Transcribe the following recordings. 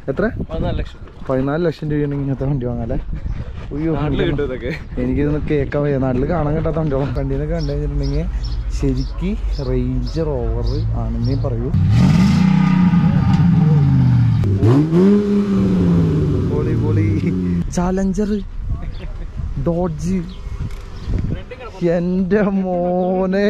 എത്ര പതിനാല് ലക്ഷം രൂപ പതിനാല് ലക്ഷം രൂപയാണ് ഇങ്ങനത്തെ വണ്ടി വാങ്ങാല്ലേ അയ്യോ നാട്ടില് കിട്ടും ഇതൊക്കെ എനിക്കിതൊന്ന് കേൾക്കാൻ വയ്യ നാട്ടിൽ കാണാൻ കിട്ടാത്ത വണ്ടിയോളം വണ്ടീനൊക്കെ കണ്ടു കഴിഞ്ഞിട്ടുണ്ടെങ്കിൽ ശരിക്ക് റേഞ്ചർ ഓവർ ആണെന്നേ പറയൂ പൊളി പൊളി ചാലഞ്ചർ ഡോഡ്ജ് എൻ്റെ മോനെ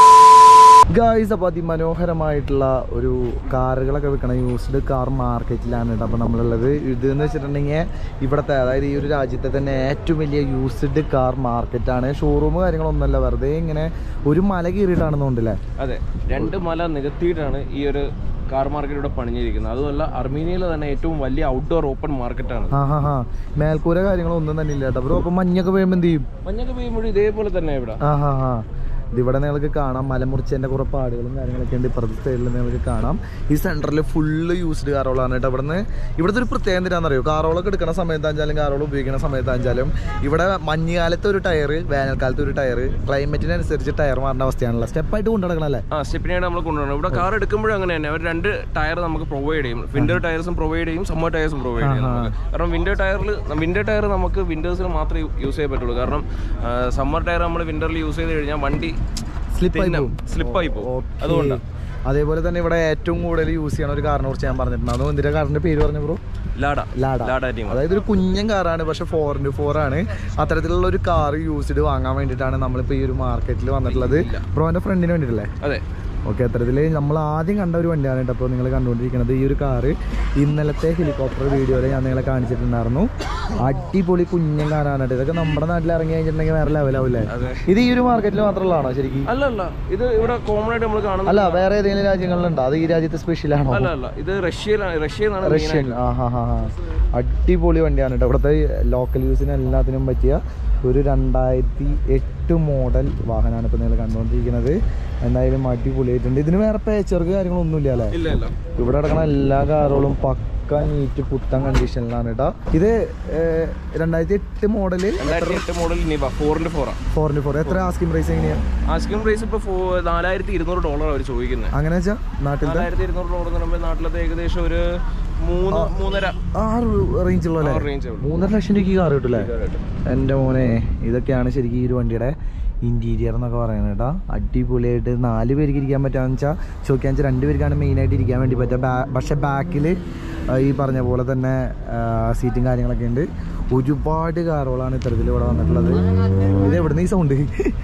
ഗായ്സ് അപ്പോൾ അതിമനോഹരമായിട്ടുള്ള ഒരു കാറുകളൊക്കെ വിൽക്കണ യൂസ്ഡ് കാർ മാർക്കറ്റിലാണ് കേട്ടോ അപ്പോൾ നമ്മളുള്ളത് ഇത് എന്ന് വെച്ചിട്ടുണ്ടെങ്കിൽ ഇവിടുത്തെ അതായത് ഈ ഒരു രാജ്യത്തെ തന്നെ ഏറ്റവും വലിയ യൂസ്ഡ് കാർ മാർക്കറ്റാണ് ഷോറൂം കാര്യങ്ങളൊന്നുമല്ല വെറുതെ ഇങ്ങനെ ഒരു മല കീറിയിട്ടാണെന്നുണ്ടല്ലേ അതെ രണ്ട് മല നികത്തിയിട്ടാണ് ഈ ഒരു കാർ മാർക്കറ്റ് ഇവിടെ പണിഞ്ഞിരിക്കുന്നത് അതുമല്ല അർമീനിയയിലെ തന്നെ ഏറ്റവും വലിയ ഔട്ട്ഡോർ ഓപ്പൺ മാർക്കറ്റാണ് ആ ഹാ ഹാ മേൽക്കൂര കാര്യങ്ങളൊന്നും തന്നെ ഇല്ല കേട്ടോ ബ്രോ അപ്പം മഞ്ഞൊക്കെ വീഴുമ്പോൾ എന്ത് ചെയ്യും മഞ്ഞൊക്കെ പെയ്യുമ്പോഴും ഇതേപോലെ തന്നെ ഇവിടെ ആ ഹാ ഹാ ഇതിവിടെ നിങ്ങൾക്ക് കാണാം മലമുറിച്ചതിൻ്റെ കുറേ പാടുകളും കാര്യങ്ങളൊക്കെ ഉണ്ട് ഇപ്പുറത്തെ സൈഡിൽ നിങ്ങൾക്ക് കാണാം ഈ സെൻറ്ററിൽ ഫുള്ള് യൂസ്ഡ് കാറോളാണ് കേട്ടോ ഇവിടുന്ന് ഇവിടുത്തെ ഒരു പ്രത്യേകത എന്താണെന്നറിയോ കാറോളൊക്കെ എടുക്കുന്ന സമയത്താണെങ്കിലും കാറോൾ ഉപയോഗിക്കുന്ന സമയത്താണെങ്കിലും ഇവിടെ മഞ്ഞുകാലത്ത് ഒരു ടയർ വേനൽക്കാലത്ത് ഒരു ടയർ ക്ലൈമറ്റിനനുസരിച്ച് ടയർ മാറുന്ന അവസ്ഥയാണല്ലോ സ്റ്റെപ്പായിട്ട് കൊണ്ടു നടക്കണല്ലേ ആ സ്റ്റെപ്പിനായിട്ട് നമ്മൾ കൊണ്ടുവരണം ഇവിടെ കാർ എടുക്കുമ്പോഴും അങ്ങനെ തന്നെ അവർ രണ്ട് ടയർ നമുക്ക് പ്രൊവൈഡ് ചെയ്യും വിന്റർ ടയർസും പ്രൊവൈഡ് ചെയ്യും സമ്മർ ടയർസും പ്രൊവൈഡ് ചെയ്യും നമുക്ക്. കാരണം വിന്റർ ടയറിൽ വിന്റർ ടയർ നമുക്ക് വിന്റേഴ്സിൽ മാത്രമേ യൂസ് ചെയ്യാൻ പറ്റുള്ളൂ കാരണം സമ്മർ ടയർ നമ്മൾ വിന്ററിൽ യൂസ് ചെയ്ത് കഴിഞ്ഞാൽ വണ്ടി സ്ലിപ്പായി പോകും സ്ലിപ്പായി പോകും ഓക്കേ. അതുകൊണ്ടാണ് അതേപോലെ തന്നെ ഇവിടെ ഏറ്റവും കൂടുതൽ യൂസ് ചെയ്യണ ഒരു കാറിനെ കുറിച്ച് ഞാൻ പറഞ്ഞിട്ടുണ്ട് അതും എന്തിന്റെ കാറിന്റെ പേര് പറഞ്ഞു ബ്രോ ലാഡ ലാഡ ലാഡ ടീം അതായത് ഒരു കുഞ്ഞൻ കാറാണ് പക്ഷെ ഫോർ ഇൻറ്റു ഫോർ ആണ് അത്തരത്തിലുള്ള ഒരു കാർ യൂസ്ഡ് വാങ്ങാൻ വേണ്ടിയിട്ടാണ് നമ്മളിപ്പോൾ ഈ ഒരു മാർക്കറ്റിൽ വന്നിട്ടുള്ളത് ബ്രോന്റെ ഫ്രണ്ടിന് വേണ്ടിയിട്ടല്ലേ അതെ ഓക്കെ അത്തരത്തിൽ നമ്മൾ ആദ്യം കണ്ട ഒരു വണ്ടിയാണ് കേട്ടോ അപ്പോൾ നിങ്ങൾ കണ്ടുകൊണ്ടിരിക്കുന്നത് ഈ ഒരു കാറ് ഇന്നലത്തെ ഹെലികോപ്റ്റർ വീഡിയോയിൽ ഞാൻ നിങ്ങളെ കാണിച്ചിട്ടുണ്ടായിരുന്നു അടിപൊളി കുഞ്ഞൻ കാറാണ് കേട്ടോ ഇതൊക്കെ നമ്മുടെ നാട്ടിൽ ഇറങ്ങി കഴിഞ്ഞിട്ടുണ്ടെങ്കിൽ വേറെ ലെവലാവില്ലേ അതെ ഇത് ഈ ഒരു മാർക്കറ്റിൽ മാത്രമുള്ളതാണോ ശരിക്കും അല്ല അല്ല ഇത് ഇവിടെ കോമൺ ആയിട്ട് നമ്മൾ കാണുന്നത് അല്ല വേറെ ഏതെങ്കിലും രാജ്യങ്ങളിലുണ്ടോ അത് ഈ രാജ്യത്തെ സ്പെഷ്യൽ ആണോ അല്ല അല്ല ഇത് റഷ്യയിലാണ് റഷ്യയിൽ നിന്നാണ് റഷ്യൻ ആ ഹാ ഹാ ഹാ അടിപൊളി വണ്ടിയാണ് കേട്ടോ ഇവിടുത്തെ ലോക്കൽ യൂസിന് എല്ലാത്തിനും പറ്റിയ ഒരു രണ്ടായിരത്തി എട്ട് മോഡൽ വാഹനമാണ് ഇപ്പോൾ നിങ്ങൾ കണ്ടുകൊണ്ടിരിക്കുന്നത് എന്തായാലും അടിപൊളിയായിട്ടുണ്ട് ഇതിന് വേറെ പേച്ചർക്ക് കാര്യങ്ങളൊന്നുമില്ല അല്ലേ ഇല്ല ഇല്ല ഇവിടെ കിടക്കുന്ന എല്ലാ കാറുകളും പക്ക നീറ്റ് പുത്തൻ കണ്ടീഷനിലാണ് കേട്ടോ ഇത് ഏർ, രണ്ടായിരത്തി എട്ട് മോഡല് രണ്ടായിരത്തി എട്ട് മോഡൽ നിവ ഫോറിന്റെ ഫോറാ ഫോറിന് ഫോർ എത്ര ആസ്കിംഗ് പ്രൈസ് എങ്ങനെയാണ് ആസ്കിംഗ് പ്രൈസ് ഇപ്പൊ ഫോ- നാലായിരത്തി ഇരുന്നൂറ് ഡോളർ അവർ ചോദിക്കുന്നത് അങ്ങനെ വെച്ചാൽ നാട്ടിലത്തെ നാലായിരത്തി ഇരുന്നൂറ് ഡോളർ എന്ന് പറയുമ്പോൾ നാട്ടിലത്തെ ഏകദേശം ഒരു മൂന്ന് മൂന്നര ആ റേഞ്ചുള്ള ആ അല്ലേ റേഞ്ച് മൂന്നര ലക്ഷം രൂപയ്ക്ക് കാർ കിട്ടൂലേ എൻ്റെ മോനെ ഇതൊക്കെയാണ് ശരിക്കും ഈ ഒരു വണ്ടിയുടെ ഇൻറ്റീരിയർ എന്നൊക്കെ പറയുന്നത് കേട്ടോ അടിപൊളിയായിട്ട് നാല് പേർക്ക് ഇരിക്കാൻ പറ്റാന്ന് വെച്ചാൽ ചോദിക്കാൻ വെച്ചാൽ രണ്ട് പേർക്കാണ് മെയിനായിട്ട് ഇരിക്കാൻ വേണ്ടി പറ്റുക ബാ പക്ഷേ ബാക്കിൽ ഈ പറഞ്ഞ പോലെ തന്നെ സീറ്റും കാര്യങ്ങളൊക്കെ ഉണ്ട് ഒരുപാട് കാറുകളാണ് ഇത്തരത്തിൽ ഇവിടെ വന്നിട്ടുള്ളത് ഇത് എവിടുന്ന് ഈ സൗണ്ട്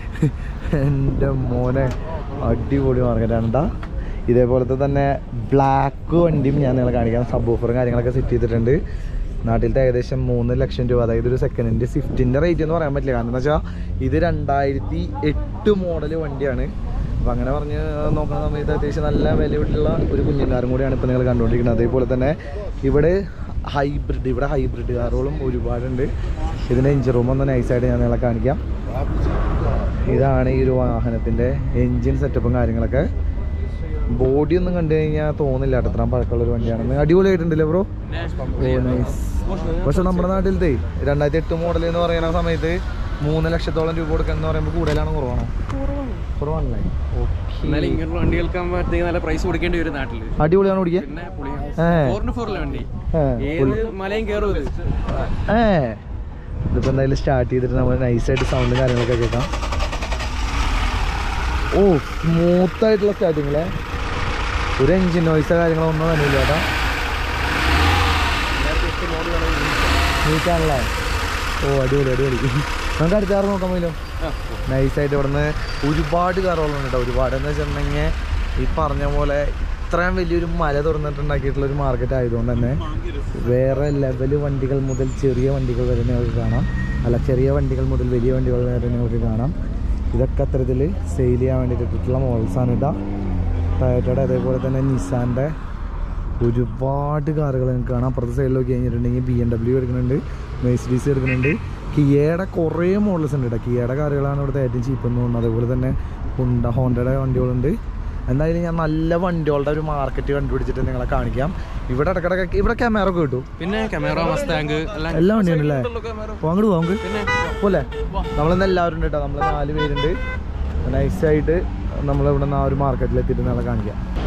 എൻ്റെ മോനെ അടിപൊളി മാർക്കറ്റാണ് കേട്ടോ ഇതേപോലത്തെ തന്നെ ബ്ലാക്ക് വണ്ടിയും ഞാൻ നിങ്ങളെ കാണിക്കാം സബ് ഓഫറും കാര്യങ്ങളൊക്കെ സെറ്റ് ചെയ്തിട്ടുണ്ട് നാട്ടിലത്തെ ഏകദേശം മൂന്ന് ലക്ഷം രൂപ അതായത് ഒരു സെക്കൻഡിൻ്റെ സ്വിഫ്റ്റിൻ്റെ റേറ്റ് എന്ന് പറയാൻ പറ്റില്ല കാരണം എന്താ വെച്ചാൽ ഇത് രണ്ടായിരത്തി എട്ട് മോഡൽ വണ്ടിയാണ് അപ്പം അങ്ങനെ പറഞ്ഞ് നോക്കുന്ന സമയത്ത് അത്യാവശ്യം നല്ല വിലയുള്ള ഒരു കുഞ്ഞിക്കാരും കൂടിയാണ് ഇപ്പോൾ നിങ്ങൾ കണ്ടുകൊണ്ടിരിക്കുന്നത് അതേപോലെ തന്നെ ഇവിടെ ഹൈബ്രിഡ് ഇവിടെ ഹൈബ്രിഡ് കാറുകളും ഒരുപാടുണ്ട് ഇതിൻ്റെ എഞ്ചിൻ റൂം ഒന്ന് നൈസായിട്ട് ഞാൻ നിങ്ങളെ കാണിക്കാം ഇതാണ് ഈ ഒരു വാഹനത്തിൻ്റെ എൻജിൻ സെറ്റപ്പും കാര്യങ്ങളൊക്കെ ബോഡി ഒന്നും കണ്ടു കഴിഞ്ഞാൽ തോന്നില്ല കേട്ടോ ഇത്രയും പഴക്കമുള്ള ഒരു വണ്ടിയാണെന്ന് അടിപൊളിയായിട്ടുണ്ടല്ലേ ബ്രോ ഓ നൈസ് പക്ഷെ നമ്മുടെ നാട്ടിലത്തെ രണ്ടായിരത്തി എട്ട് മോഡൽ എന്ന് പറയുന്ന സമയത്ത് മൂന്ന് ലക്ഷത്തോളം രൂപ കൊടുക്കുക എന്ന് പറയുമ്പോൾ കൂടുതലാണോ കുറവാണോ കുറവാണല്ലേ ഓക്കെ എന്നാലും ഇങ്ങനത്തെ വണ്ടികൾക്ക് ആകുമ്പോഴത്തേക്ക് നല്ല പ്രൈസ് കൊടുക്കേണ്ടി വരും നാട്ടില് അടിപൊളിയാണ് ഓടിക്കാൻ പിന്നെ പുളിയാണ് ഏ ഫോറിന് ഫോറിലെ വണ്ടി ഏ, ഏത് മലയും കയറും ഇത് ഏ ഇതിപ്പോൾ എന്തായാലും സ്റ്റാർട്ട് ചെയ്തിട്ട് നമ്മൾ നൈസായിട്ട് സൗണ്ടും കാര്യങ്ങളൊക്കെ കേൾക്കാം ഓ സ്മൂത്ത് ആയിട്ടുള്ള സ്റ്റാർട്ടിങ് അല്ലേ ഒരു എഞ്ചിൻ നോയ്സോ കാര്യങ്ങളോ ഒന്നും തന്നെ ഇല്ല കേട്ടോ നീറ്റാണല്ലേ ഓ അടിപൊളി അടിപൊളി നമുക്ക് അടുത്ത കാറ് നോക്കാൻ പോയല്ലോ നൈസായിട്ട് ഇവിടുന്ന് ഒരുപാട് കാറുകളുണ്ട് കേട്ടോ ഒരുപാട് എന്ന് വെച്ചിട്ടുണ്ടെങ്കിൽ ഈ പറഞ്ഞ പോലെ ഇത്രയും വലിയൊരു മല തുറന്നിട്ടുണ്ടാക്കിയിട്ടുള്ള ഒരു മാർക്കറ്റ് ആയതുകൊണ്ട് തന്നെ വേറെ ലെവൽ വണ്ടികൾ മുതൽ ചെറിയ വണ്ടികൾ വരെ നിങ്ങൾക്ക് കാണാം അല്ല ചെറിയ വണ്ടികൾ മുതൽ വലിയ വണ്ടികൾ വരെ നിങ്ങൾക്ക് കാണാം ഇതൊക്കെ അത്തരത്തിൽ സെയിൽ ചെയ്യാൻ വേണ്ടിയിട്ടുള്ള മോഡൽസാണ് കേട്ടോ ടൊയോട്ടയുടെ അതേപോലെ തന്നെ നിസാൻ്റെ ഒരുപാട് കാറുകൾ നിങ്ങൾക്ക് കാണാം അപ്പുറത്തെ സൈഡിൽ നോക്കി കഴിഞ്ഞിട്ടുണ്ടെങ്കിൽ ബി എം ഡബ്ല്യു എടുക്കുന്നുണ്ട് മെഴ്സിഡീസ് എടുക്കുന്നുണ്ട് കിയയുടെ കുറേ മോഡൽസ് ഉണ്ട് കേട്ടോ കിയയുടെ കാറുകളാണ് ഇവിടുത്തെ ഏറ്റവും ചീപ്പ് എന്ന് തോന്നുന്നത് അതേപോലെ തന്നെ ഹുണ്ട ഹോണ്ടയുടെ വണ്ടികളുണ്ട് എന്തായാലും ഞാൻ നല്ല വണ്ടികളുടെ ഒരു മാർക്കറ്റ് കണ്ടുപിടിച്ചിട്ട് നിങ്ങളെ കാണിക്കാം ഇവിടെ ഇടക്കിടക്ക് ഇവിടെ ക്യാമറ ഒക്കെ കിട്ടും പിന്നെ ക്യാമറ മസ്താങ്ക് എല്ലാം എല്ലാ വണ്ടിയുണ്ടല്ലേ ക്യാമറ അപ്പോൾ അങ്ങോട്ട് പോകാം നമുക്ക് പിന്നെ പോലെ നമ്മളിന്ന് എല്ലാവരും ഉണ്ട് കേട്ടോ നമ്മൾ നാല് പേരുണ്ട് നൈസായിട്ട് നമ്മളിവിടെ നിന്ന് ആ ഒരു മാർക്കറ്റിൽ എത്തിയിട്ട് നിങ്ങളെ കാണിക്കാം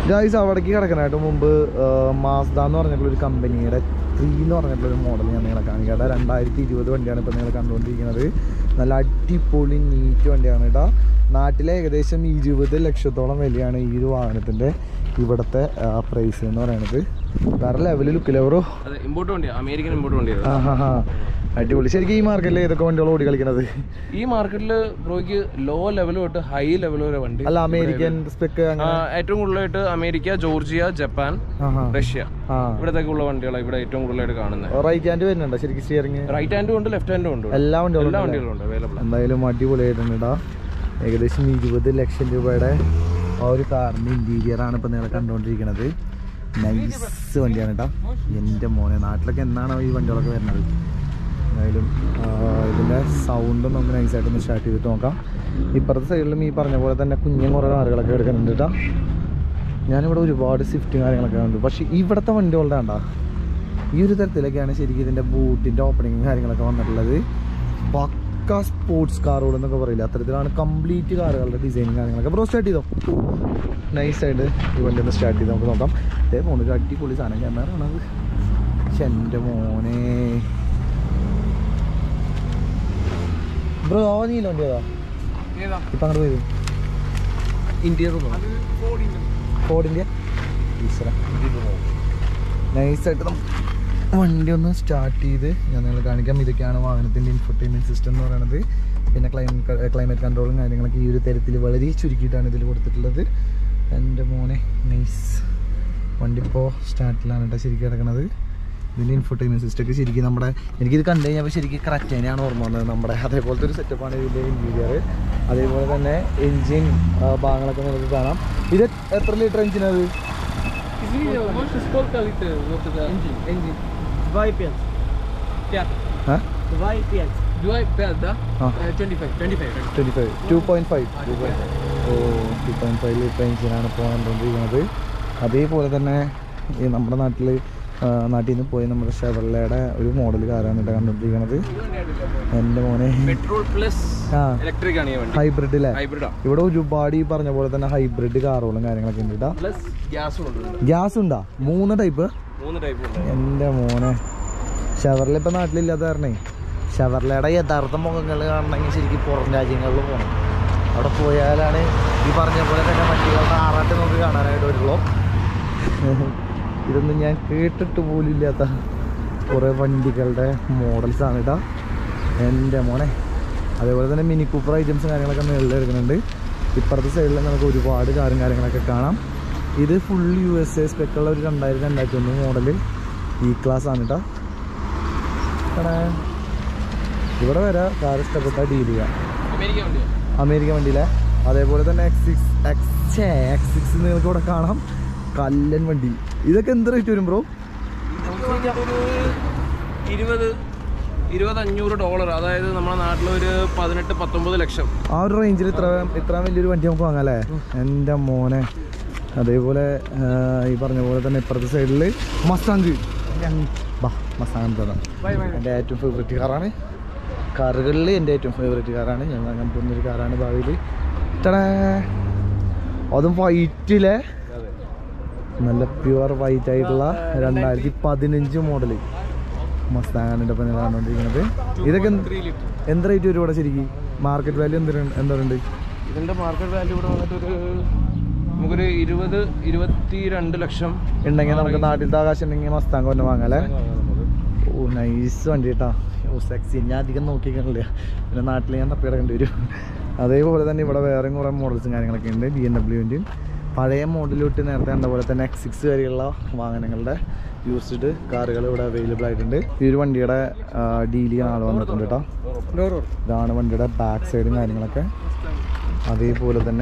ഗായ്സ് അവിടേക്ക് കിടക്കണായിട്ട് മുമ്പ് മാസ്ദ എന്ന് പറഞ്ഞിട്ടുള്ള ഒരു കമ്പനിയുടെ ത്രീ എന്ന് പറഞ്ഞിട്ടുള്ള ഒരു മോഡൽ ഞാൻ നിങ്ങളെ കാണിക്കാം കേട്ടോ രണ്ടായിരത്തി ഇരുപത് വണ്ടിയാണ് ഇപ്പോൾ നിങ്ങൾ കണ്ടുകൊണ്ടിരിക്കുന്നത് നല്ല അടിപൊളി നീറ്റ് വണ്ടിയാണ് കേട്ടോ നാട്ടിലെ ഏകദേശം ഇരുപത് ലക്ഷത്തോളം വിലയാണ് ഈ ഒരു വാഹനത്തിൻ്റെ ഇവിടുത്തെ പ്രൈസ് എന്ന് പറയുന്നത് വേറെ ലെവലിൽ ലുക്കില്ല ബ്രോ അതെ ഇമ്പോർട്ട് വണ്ടിയാണ് അമേരിക്കൻ ഇമ്പോർട്ട് വണ്ടിയാണ് ആ ഹാ ഹാ അടിപൊളി ശരിക്കും ഈ മാർക്കറ്റിൽ ഏതൊക്കെ വണ്ടികൾ ഓടി കളിക്കണത് ഈ മാർക്കറ്റിൽ ബ്രോയ്ക്ക് ലോ ലെവൽ തൊട്ട് ഹൈ ലെവൽ വരെ വണ്ടി അല്ല അമേരിക്കൻ സ്പെക്ക് ആ, അങ്ങനെ ഏറ്റവും കൂടുതലായിട്ട് അമേരിക്ക ജോർജിയ ജപ്പാൻ ആ ഹാ റഷ്യ ആ ഇവിടത്തേക്ക് ഉള്ള വണ്ടികളാണ് ഇവിടെ ഏറ്റവും കൂടുതലായിട്ട് കാണുന്നത് റൈറ്റ് ഹാൻഡ് വരുന്നുണ്ടോ ശരിക്കും സ്റ്റിയറിങ് റൈറ്റ് ഹാൻഡും ഉണ്ട് ലെഫ്റ്റ് ഹാൻഡും ഉണ്ട് ഇവിടെ. എല്ലാ വണ്ടികളും എല്ലാ ഉണ്ടല്ലേ? വണ്ടികളും ഉണ്ട് അവൈലബിൾ എന്തായാലും അടിപൊളിയായിട്ടുണ്ട് കേട്ടോ ഏകദേശം ഇരുപത് ലക്ഷം രൂപയുടെ ആ ഒരു കാറിൻ്റെ ഇൻറ്റീരിയർ ആണ് ഇപ്പം നിങ്ങൾ കണ്ടുകൊണ്ടിരിക്കുന്നത് നൈസ് വണ്ടിയാണ് കേട്ടോ എൻ്റെ മോനെ നാട്ടിലൊക്കെ എന്നാണ് ഈ വണ്ടികളൊക്കെ വരുന്നത് എന്തായാലും ആ, ഇതിൻ്റെ സൗണ്ടും നമുക്ക് നൈസായിട്ടൊന്ന് സ്റ്റാർട്ട് ചെയ്തിട്ട് നോക്കാം ഇപ്പുറത്തെ സൈഡിലും ഈ പറഞ്ഞ പോലെ തന്നെ കുഞ്ഞൻ കുറേ കാറുകളൊക്കെ എടുക്കുന്നുണ്ട് കേട്ടോ ഞാനിവിടെ ഒരുപാട് സ്വിഫ്റ്റും കാര്യങ്ങളൊക്കെ ഉണ്ട് പക്ഷേ ഇവിടുത്തെ വണ്ടികളുടെ കണ്ടാ ഈ ഒരു തരത്തിലൊക്കെയാണ് ശരിക്കും ഇതിൻ്റെ ബൂട്ടിൻ്റെ ഓപ്പണിങ്ങും കാര്യങ്ങളൊക്കെ വന്നിട്ടുള്ളത് പക്ക സ്പോർട്സ് കാറുകൾ എന്നൊക്കെ പറയില്ല അത്തരത്തിലാണ് കംപ്ലീറ്റ് കാറുകളുടെ ഡിസൈനും കാര്യങ്ങളൊക്കെ ബ്രോ സ്റ്റാർട്ട് ചെയ്തോ നൈസായിട്ട് ഈ വണ്ടി ഒന്ന് സ്റ്റാർട്ട് ചെയ്ത് നമുക്ക് നോക്കാം ഇതേ ഫോൺ ഒരു അടിപൊളി സാധനം ഞാൻ വേറെയാണത് പക്ഷെ എൻ്റെ മോനെ ബ്രോ ആ നീല വണ്ടി ഏതാ ഇപ്പം അങ്ങോട്ട് പോയത് ഇന്ത്യയിൽ ഫോർഡിൻ്റെ ഈശ്വര നൈസായിട്ട് നമുക്ക് വണ്ടി ഒന്ന് സ്റ്റാർട്ട് ചെയ്ത് ഞാൻ നിങ്ങൾ കാണിക്കാം ഇതൊക്കെയാണ് വാഹനത്തിൻ്റെ ഇൻഫർടൈൻമെൻറ്റ് സിസ്റ്റം എന്ന് പറയുന്നത് പിന്നെ ക്ലൈമറ്റ് ക്ലൈമറ്റ് കൺട്രോളും കാര്യങ്ങളൊക്കെ ഈ ഒരു തരത്തിൽ വളരെ ചുരുക്കിയിട്ടാണ് ഇതിൽ കൊടുത്തിട്ടുള്ളത് എൻ്റെ മോനെ നൈസ് വണ്ടി ഇപ്പോൾ സ്റ്റാർട്ടിലാണ് കേട്ടോ ശരിക്കും കിടക്കുന്നത് ഇതിൻ്റെ ഇൻഫർടൈൻമെൻറ്റ് സിസ്റ്റം ഒക്കെ ശരിക്കും നമ്മുടെ എനിക്കിത് കണ്ടു കഴിഞ്ഞപ്പോൾ ശരിക്കും കറക്റ്റേനെയാണ് ഓർമ്മ വന്നത് നമ്മുടെ അതേപോലത്തെ ഒരു സെറ്റപ്പാണ് ഇതിൻ്റെ ഇൻറ്റീരിയർ അതേപോലെ തന്നെ എൻജിൻ ഭാഗങ്ങളൊക്കെ നമുക്ക് കാണാം ഇത് എത്ര ലിറ്റർ എഞ്ചിനത് Vai pensa. ആ Vai pensa. Due da ആ 25 25 twenty five two point five two point oh two point five litre എഞ്ചിനാണ് ഇപ്പോൾ കണ്ടുകൊണ്ടിരിക്കുന്നത് അതേപോലെ തന്നെ ഈ നമ്മുടെ നാട്ടിൽ നാട്ടിൽ നിന്ന് പോയി നമ്മുടെ ഷെവർലയുടെ ഒരു മോഡൽ കാറാണ് ഇവിടെ കണ്ടുകൊണ്ടിരിക്കുന്നത് എൻ്റെ മോനെ പെട്രോൾ പ്ലസ് ആ ഇലക്ട്രിക് ആണ് ഈ വണ്ടി ഹൈബ്രിഡ് അല്ലേ ഹൈബ്രിഡാ ഇവിടെ ഒരുപാട് ഈ പറഞ്ഞ പോലെ തന്നെ ഹൈബ്രിഡ് കാറുകളും കാര്യങ്ങളൊക്കെ ഉണ്ട് കേട്ടോ പ്ലസ് ഗ്യാസും ഉണ്ട് ഗ്യാസ് ഉണ്ടോ മൂന്ന് ടൈപ്പ് മൂന്ന് ടൈപ്പ് ഉണ്ട് എൻ്റെ മോനെ ഷവർല ഇപ്പം നാട്ടിലില്ലാത്ത കാരണേ ഷവർലയുടെ യഥാർത്ഥ മുഖങ്ങൾ കാണണമെങ്കിൽ ശരിക്കും പുറം രാജ്യങ്ങളിൽ പോകണം അവിടെ പോയാലാണ് ഈ പറഞ്ഞ പോലെ തന്നെ വണ്ടികളുടെ ആറാട്ട് നമുക്ക് കാണാനായിട്ട് വരുള്ളൂ ഇതൊന്നും ഞാൻ കേട്ടിട്ട് പോലും ഇല്ലാത്ത കുറേ വണ്ടികളുടെ മോഡൽസ് ആണ് കേട്ടോ എൻ്റെ മോനെ അതേപോലെ തന്നെ മിനി കൂപ്പർ ഐറ്റംസ് കാര്യങ്ങളൊക്കെ മേളിൽ എടുക്കുന്നുണ്ട് ഇപ്പുറത്തെ സൈഡിൽ നമുക്ക് ഒരുപാട് കാറും കാര്യങ്ങളൊക്കെ കാണാം ഇത് ഫുൾ യു എസ് എ സ്പെക്കുള്ള ഒരു രണ്ടായിരം രണ്ടായിരത്തി ഒന്ന് മോഡൽ ഇ ക്ലാസ് ആണ് കേട്ടോ എടാ, ഇവിടെ വരെ കാർ ഇഷ്ടപ്പെട്ട ഡീൽ ചെയ്യാം അമേരിക്ക വണ്ടിയാ അമേരിക്കൻ വണ്ടിയിലെ അതേപോലെ തന്നെ X six X X six നിങ്ങൾക്ക് ഇവിടെ കാണാം കല്ലൻ വണ്ടി ഇതൊക്കെ എന്ത് റേറ്റ് വരും ബ്രോ ഒരു ഇരുപത് ഇരുപത് അഞ്ഞൂറ് ഡോളർ അതായത് നമ്മുടെ നാട്ടിലൊരു പതിനെട്ട് പത്തൊമ്പത് ലക്ഷം ആ ഒരു റേഞ്ചിൽ ഇത്ര ഇത്ര വലിയൊരു വണ്ടി നമുക്ക് വാങ്ങാം അല്ലേ എൻ്റെ മോനെ അതേപോലെ ആ, ഈ പറഞ്ഞ പോലെ തന്നെ ഇപ്പുറത്തെ സൈഡിൽ മസ്താങ്ക് ബാ മസ്താങ്ക് എൻ്റെ ഏറ്റവും ഫേവറേറ്റ് കാറാണ് കാറുകളിൽ എൻ്റെ ഏറ്റവും ഫേവറേറ്റ് കാറാണ് ഞാൻ വാങ്ങാൻ പോകുന്നൊരു കാറാണ് ഭാവിയിൽ ഇത്തടേ അതും വൈറ്റിലെ നല്ല പ്യുവർ വൈറ്റ് ആയിട്ടുള്ള രണ്ടായിരത്തി പതിനഞ്ച് മോഡൽ മസ്താങ്ങിൻ്റെ ഒപ്പം നിങ്ങൾ കണ്ടുകൊണ്ടിരിക്കുന്നത് ഇതൊക്കെ എന്ത്- ത്രീ ലിറ്റർ എന്ത് റേറ്റ് വരും ഇവിടെ ശരിക്കും മാർക്കറ്റ് വാല്യൂ എന്തിനാണ് എന്തോരുണ്ട് ഇതിന്റെ മാർക്കറ്റ് വാല്യൂ ഇവിടെ വന്നിട്ടൊരു നമുക്കൊരു ഇരുപത് ഇരുപത്തി രണ്ട് ലക്ഷം ഉണ്ടെങ്കിൽ നമുക്ക് നാട്ടിലത്തെ ആകാശം ഉണ്ടെങ്കിൽ മസ്താങ് തന്നെ വാങ്ങാം അല്ലേ നമുക്ക് ഓ നൈസ് വണ്ടി കേട്ടാ ഓ സെക്സി ഞാൻ അധികം നോക്കിക്കാണില്ല പിന്നെ നാട്ടിൽ ഞാൻ തപ്പി കിടക്കേണ്ടി വരും അതേപോലെ തന്നെ ഇവിടെ വേറെയും കുറേ മോഡൽസും കാര്യങ്ങളൊക്കെ ഉണ്ട് ബി എം ഡബ്ല്യുവിൻ്റെയും പഴയ മോഡൽ തൊട്ട് നേരത്തെ കണ്ട പോലെ തന്നെ എക്സ് സിക്സ് വരെയുള്ള വാഹനങ്ങളുടെ യൂസ്ഡ് കാറുകൾ ഇവിടെ അവൈലബിൾ ആയിട്ടുണ്ട് ഈ ഒരു വണ്ടിയുടെ ഡീൽ ചെയ്യാൻ ആൾ വന്നിട്ടുണ്ട് കേട്ടോ ഇതാണ് വണ്ടിയുടെ ബാക്ക് സൈഡും കാര്യങ്ങളൊക്കെ അതേപോലെ തന്നെ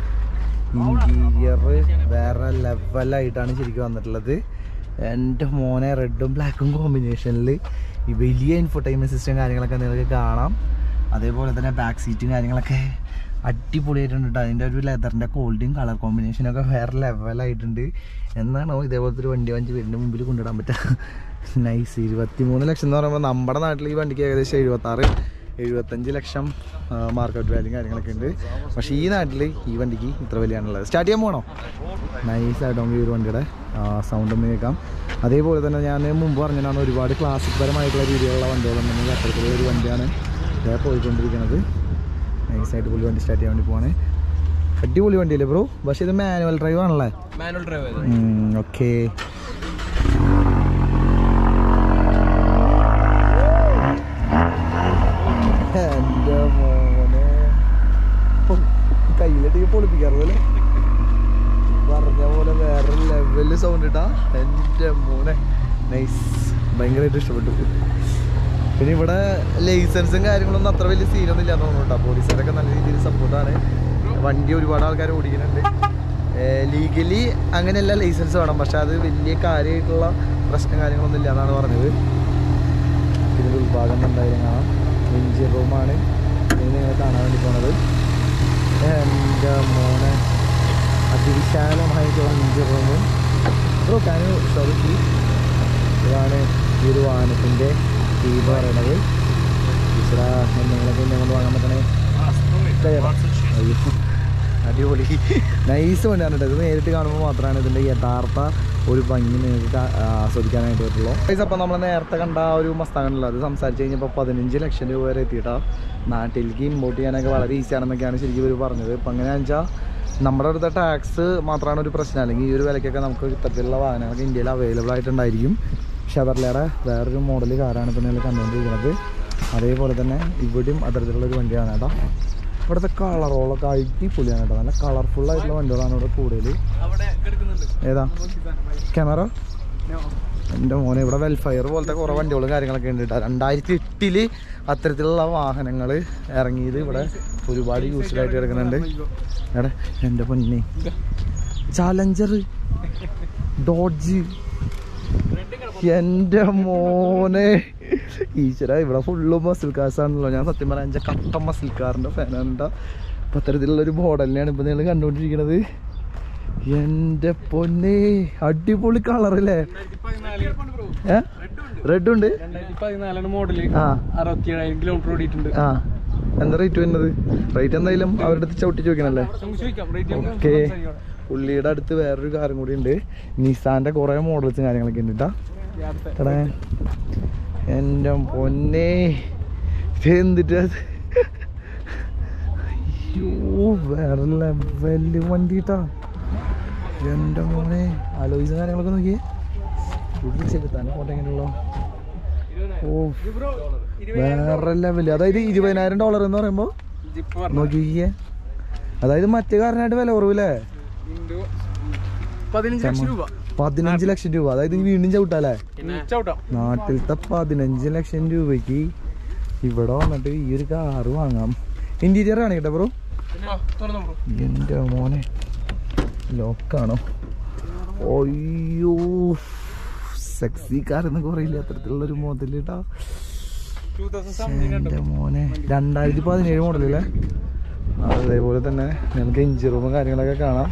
ഇൻറ്റീരിയർ വേറെ ലെവലായിട്ടാണ് ശരിക്കും വന്നിട്ടുള്ളത് എൻ്റെ മോനെ റെഡും ബ്ലാക്കും കോമ്പിനേഷനിൽ ഈ വലിയ ഇൻഫർടൈൻമെൻറ്റ് സിസ്റ്റം കാര്യങ്ങളൊക്കെ നിങ്ങൾക്ക് കാണാം അതേപോലെ തന്നെ ബാക്ക് സീറ്റും കാര്യങ്ങളൊക്കെ അടിപൊളിയായിട്ടുണ്ട് കേട്ടോ അതിൻ്റെ ഒരു ലെതറിൻ്റെ ക്വാളിറ്റിയും കളർ കോമ്പിനേഷനൊക്കെ വേറെ ലെവലായിട്ടുണ്ട് എന്നാണോ ഇതേപോലത്തെ ഒരു വണ്ടി വാങ്ങിച്ച് വീടിൻ്റെ മുമ്പിൽ കൊണ്ടിടാൻ പറ്റുക നൈസ് ഇരുപത്തി മൂന്ന് ലക്ഷം എന്ന് പറയുമ്പോൾ നമ്മുടെ നാട്ടിൽ ഈ വണ്ടിക്ക് ഏകദേശം എഴുപത്താറ് എഴുപത്തഞ്ച് ലക്ഷം മാർക്കറ്റ് വാല്യൂ കാര്യങ്ങളൊക്കെ ഉണ്ട് പക്ഷേ ഈ നാട്ടിൽ ഈ വണ്ടിക്ക് ഇത്ര വിലയാണുള്ളത് സ്റ്റാർട്ട് ചെയ്യാൻ പോകണോ നൈസ് ആയിട്ട് നമുക്ക് ഈ ഒരു വണ്ടിയുടെ സൗണ്ട് ഒന്ന് കേൾക്കാം അതേപോലെ തന്നെ ഞാൻ മുമ്പ് പറഞ്ഞതാണ് ഒരുപാട് ക്ലാസിക് പരമായിട്ടുള്ള രീതിയിലുള്ള വണ്ടികളുണ്ടെങ്കിൽ അത്തരത്തിലുള്ള ഒരു വണ്ടിയാണ് ഇതേ പോയിക്കൊണ്ടിരിക്കുന്നത് നൈസായിട്ട് പുള്ളി വണ്ടി സ്റ്റാർട്ട് ചെയ്യാൻ വേണ്ടി പോവാണ് അടിപൊളി വണ്ടിയല്ലേ ബ്രോ പക്ഷേ ഇത് മാനുവൽ ഡ്രൈവ് ആണല്ലേ മാനുവൽ ഡ്രൈവ് ഓക്കെ എൻ്റെ മോനെ കയ്യിലിട്ട് പൊളിപ്പിക്കാറുള്ളൂ പറഞ്ഞ പോലെ വേറെ ലെവലിൽ സൗണ്ട് ഇട്ടാ എൻ്റെ മോനെ നൈസ് ഭയങ്കരമായിട്ട് ഇഷ്ടപ്പെട്ടു പിന്നെ ഇവിടെ ലൈസൻസും കാര്യങ്ങളൊന്നും അത്ര വലിയ സീനൊന്നും ഇല്ലാന്ന് തോന്നുന്നു കേട്ടോ പോലീസുകാരൊക്കെ നല്ല രീതിയിൽ സപ്പോർട്ടാണ് വണ്ടി ഒരുപാട് ആൾക്കാർ ഓടിക്കുന്നുണ്ട് ലീഗലി അങ്ങനെയല്ല ലൈസൻസ് വേണം പക്ഷെ അത് വലിയ കാര്യമായിട്ടുള്ള പ്രശ്നം കാര്യങ്ങളൊന്നും ഇല്ല എന്നാണ് പറഞ്ഞത് ഇതിൻ്റെ ഉൾഭാഗം എന്തായാലും കാണാം എഞ്ചിൻ റൂമാണ് ഇനി നിങ്ങൾ കാണാൻ വേണ്ടി പോണത് എൻ്റെ മോനെ അതിവിശാലമായിട്ടുള്ള എഞ്ചിൻ റൂമും ബ്രോ കാനു ഷോറി ഇതാണ് ഈ ഒരു വാഹനത്തിൻ്റെ കീ പറയണത് ഈശ്വര എന്തെങ്കിലുമൊക്കെ എന്നെ കൊണ്ട് വാങ്ങാൻ പറ്റണേ കയ്യടാ. അയ്യോ അടിപൊളി നൈസ് വണ്ടിയാണ് കേട്ടോ ഇത് നേരിട്ട് കാണുമ്പോൾ മാത്രമാണ് ഇതിൻ്റെ യഥാർത്ഥ ഒരു ഭംഗി നിങ്ങൾക്ക് കാ- ആസ്വദിക്കാനായിട്ട് പറ്റുള്ളൂ ഗൈസ് അപ്പോൾ നമ്മൾ നേരത്തെ കണ്ട ആ ഒരു മസ്താങ്ങുണ്ടല്ലോ അത് സംസാരിച്ച് കഴിഞ്ഞപ്പോൾ പതിനഞ്ച് ലക്ഷം രൂപ വരെ എത്തിയിട്ടാ നാട്ടിലേക്ക് ഇമ്പോർട്ട് ചെയ്യാനൊക്കെ വളരെ ഈസി ആണെന്നൊക്കെയാണ് ശരിക്കും ഇവർ പറഞ്ഞത് ഇപ്പം എങ്ങനെയാണെന്ന് വെച്ചാൽ നമ്മുടെ അടുത്ത ടാക്സ് മാത്രമാണ് ഒരു പ്രശ്നം അല്ലെങ്കിൽ ഈ ഒരു വിലയ്ക്കൊക്കെ നമുക്ക് ഇത്തരത്തിലുള്ള വാഹനങ്ങളൊക്കെ ഇന്ത്യയിൽ അവൈലബിൾ ആയിട്ടുണ്ടായിരിക്കും ഷെവർലയുടെ വേറൊരു മോഡൽ കാറാണ് ഇപ്പോൾ നിങ്ങൾ കണ്ടുകൊണ്ടിരിക്കുന്നത് അതേപോലെ തന്നെ ഇവിടെയും അത്തരത്തിലുള്ള ഒരു വണ്ടിയാണ് കേട്ടോ ഇവിടുത്തെ കളറുകളൊക്കെ അടിപൊളിയാണ് കേട്ടോ നല്ല കളർഫുൾ ആയിട്ടുള്ള വണ്ടികളാണ് ഇവിടെ കൂടുതൽ അവിടെ കിടക്കുന്നുണ്ട് ഏതാ ക്യാമറ എൻ്റെ മോനെ ഇവിടെ വെൽഫെയർ പോലത്തെ കുറേ വണ്ടികളും കാര്യങ്ങളൊക്കെ ഉണ്ട് കേട്ടോ രണ്ടായിരത്തി എട്ടില് അത്തരത്തിലുള്ള വാഹനങ്ങൾ ഇറങ്ങിയത് ഇവിടെ ഒരുപാട് യൂസ്ഡ് ആയിട്ട് കിടക്കുന്നുണ്ട് എടാ എൻ്റെ പൊന്നെ ചാലഞ്ചർ ഡോഡ്ജ് എൻ്റെ മോനെ ഈശ്വര ഇവിടെ ഫുള്ളും മസിൽ കാസാണല്ലോ ഞാൻ സത്യം പറയാൻ എൻ്റെ കട്ട മസിൽ കാറിൻ്റെ ഫാനാണ് കേട്ടോ അപ്പം അത്തരത്തിലുള്ള ഒരു മോഡലിനെയാണ് ഇപ്പം നിങ്ങൾ കണ്ടുകൊണ്ടിരിക്കുന്നത് എൻ്റെ പൊന്നെ അടിപൊളി കളറല്ലേ ഏ റെഡ് ഉണ്ട് രണ്ടായിരത്തി പതിനാലാണ് മോഡല് ആ അറുപത്തി ഏഴായിരം കിലോമീറ്റർ ഓടിയിട്ടുണ്ട് ആ എന്താ റേറ്റ് വരുന്നത് റേറ്റ് എന്തായാലും അവരുടെ അടുത്ത് ചവിട്ടി ചോദിക്കണല്ലേ നമുക്ക് ചോദിക്കാം റേറ്റ് ഓക്കെ പുള്ളിയുടെ അടുത്ത് വേറൊരു കാറും കൂടി ഉണ്ട് നിസാന്റെ കുറെ മോഡൽസും കാര്യങ്ങളൊക്കെ ഉണ്ട് കേട്ടാ എടാ എൻ്റെ പൊന്നെ ഇത് എന്തിട്ടാ ഇത്? അയ്യോ വേറെ ലെവല് വണ്ടിട്ടാ എൻ്റെ മോനെ ആലോചിച്ച കാര്യങ്ങളൊക്കെ നോക്കിയേ ചെലുത്താൻ ഫോട്ടോ എങ്ങനെയുള്ളോ ഓ വേറെ ലെവല് അതായത് ഇരുപതിനായിരം ഡോളർ എന്ന് പറയുമ്പോൾ ജിപ്പ് നോക്കിയേ അതായത് മറ്റേ കാരനായിട്ട് വില കുറവില്ലേ പതിനഞ്ച് ലക്ഷം രൂപ പതിനഞ്ച് ലക്ഷം രൂപ അതായത് ഇനി വീണ്ടും ചവിട്ടാലേ ചവിട്ടാം നാട്ടിലത്തെ പതിനഞ്ച് ലക്ഷം രൂപയ്ക്ക് ഇവിടെ വന്നിട്ട് ഈ ഒരു കാറ് വാങ്ങാം ഇന്റീരിയർ ആണ് കേട്ടോ ബ്രോ തുറന്നു ബ്രോ എൻ്റെ മോനെ ലോക്കാണോ അയ്യോ സെക്സി കാർ എന്നൊക്കെ പറയില്ല അത്തരത്തിലുള്ള ഒരു മോഡൽ കേട്ടോ ടൂ തൗസൻഡ് സെവൻറ്റീൻ എൻ്റെ മോനെ രണ്ടായിരത്തി പതിനേഴ് മോഡലല്ലേ അതേപോലെ തന്നെ നിങ്ങൾക്ക് എഞ്ചിൻ റൂമും കാര്യങ്ങളൊക്കെ കാണാം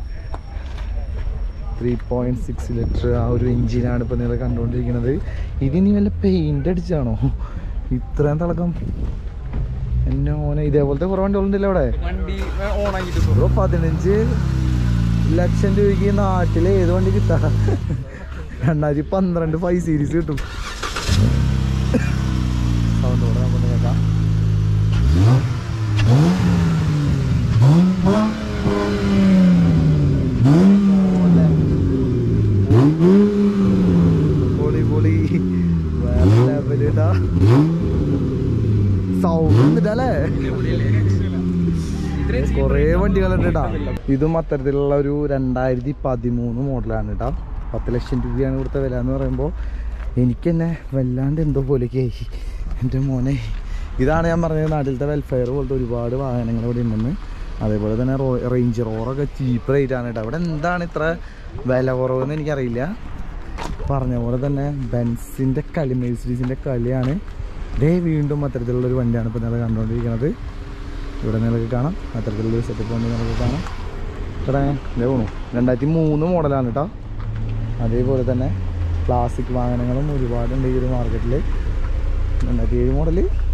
ത്രീ പോയിന്റ് സിക്സ് ലിറ്റർ ആ ഒരു എഞ്ചിനാണ് ഇപ്പം നിങ്ങൾ കണ്ടുകൊണ്ടിരിക്കുന്നത് ഇതിനി വല്ല പെയിന്റ് അടിച്ചാണോ ഇത്രയും തിളക്കം എൻ്റെ മോനെ ഇതേപോലത്തെ കുറേ വണ്ടികളുണ്ടല്ലോ അവിടെ വണ്ടി ഓൺ ആക്കിയിട്ട് ബ്രോ പതിനഞ്ച് ലക്ഷം രൂപയ്ക്ക് നാട്ടിൽ ഏത് വണ്ടി കിട്ടാ രണ്ടായിരത്തി പന്ത്രണ്ട് ഫൈവ് സീരീസ് കിട്ടും സൗണ്ട് കൂടെ നമുക്ക് കേൾക്കാം പൊളി പൊളി വേറെ ലെവലിടാ സൗണ്ട് ഇട്ടല്ലേ കുറേ വണ്ടികളുണ്ട് കേട്ടാ ഇതും അത്തരത്തിലുള്ള ഒരു രണ്ടായിരത്തി പതിമൂന്ന് മോഡലാണ് കേട്ടാ പത്ത് ലക്ഷം രൂപയാണ് ഇവിടുത്തെ വില എന്ന് പറയുമ്പോൾ എനിക്ക് തന്നെ വല്ലാണ്ട് എന്തോ പോലെയൊക്കെ ആയി എൻ്റെ മോനെ ഇതാണ് ഞാൻ പറഞ്ഞത് നാട്ടിലത്തെ വെൽഫെയർ പോലത്തെ ഒരുപാട് വാഹനങ്ങൾ ഇവിടെ ഉണ്ടെന്ന് അതേപോലെ തന്നെ റോ റേഞ്ച് റോറൊക്കെ ചീപ്പ് റേറ്റ് ആണ് കേട്ടോ അവിടെ എന്താണ് ഇത്ര വില കുറവെന്ന് എനിക്കറിയില്ല പറഞ്ഞ പോലെ തന്നെ ബെൻസിൻ്റെ കളി മെഴ്സിഡീസിൻ്റെ കളിയാണ് ഇതേ വീണ്ടും അത്തരത്തിലുള്ള ഒരു വണ്ടിയാണ് ഇപ്പോൾ നിങ്ങൾ കണ്ടുകൊണ്ടിരിക്കുന്നത് ഇവിടെ നിങ്ങൾക്ക് കാണാം അത്തരത്തിലുള്ളൊരു സെറ്റപ്പ് വണ്ടി നിങ്ങൾക്ക് കാണാം ഇവിടെ ഇതേ പോണു രണ്ടായിരത്തി മൂന്ന് മോഡലാണ് കേട്ടോ അതേപോലെ തന്നെ ക്ലാസിക് വാഹനങ്ങളും ഒരുപാടുണ്ട് ഈ ഒരു മാർക്കറ്റിൽ രണ്ടായിരത്തി ഏഴ് മോഡൽ